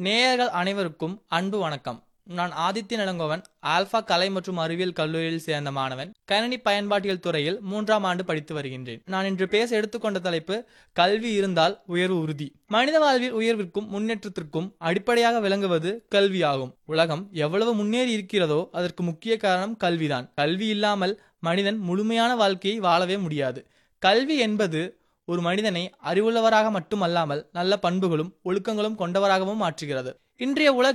நேயர்கள் அனைவருக்கும் அன்பு வணக்கம் நான் ஆதித்ய நிலங்கோவன் ஆல்பா கலை மற்றும் அறிவியல் கல்லூரியில் சேர்ந்த மாணவன் கணினி பயன்பாட்டியல் துறையில் மூன்றாம் ஆண்டு படித்து வருகின்றேன் நான் இன்று பேச எடுத்துக்கொண்ட தலைப்பு கல்வி இருந்தால் உயர்வு உறுதி மனித வாழ்வில் உயர்விற்கும் முன்னேற்றத்திற்கும் அடிப்படையாக விளங்குவது கல்வியாகும் உலகம் எவ்வளவு முன்னேறி இருக்கிறதோ அதற்கு முக்கிய காரணம் கல்விதான் கல்வி இல்லாமல் மனிதன் முழுமையான வாழ்க்கையை வாழவே முடியாது கல்வி என்பது ஒரு மனிதனை அறிவுள்ளவராக மட்டுமல்லாமல் நல்ல பண்புகளும் ஒழுக்கங்களும் கொண்டவராகவும் மாற்றுகிறது இன்றைய உலகில்